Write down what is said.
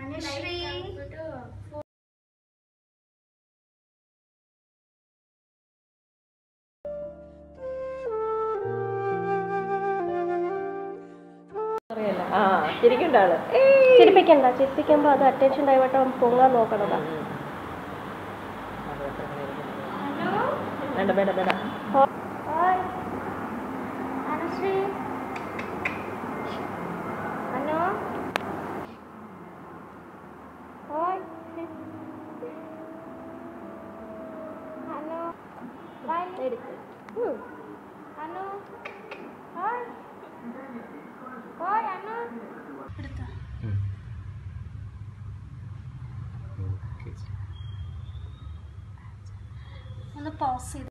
അനുശ്രീ അറിയില്ല ആ ചിരിക്കണ്ട ആള് ചിരിപ്പിക്കണ്ട ചിരിപ്പിക്കുമ്പോ അത് അറ്റൻഷൻ ഡൈവേർട്ട് ആവും പൊങ്ങാൻ നോക്കണതാ വേണ്ട വേണ്ട വേണ്ട hi Anushree Anu hi Anu bye Anu hi hi Anu എടുത്തോ ഒന്ന് പോസ് ചെയ്ത്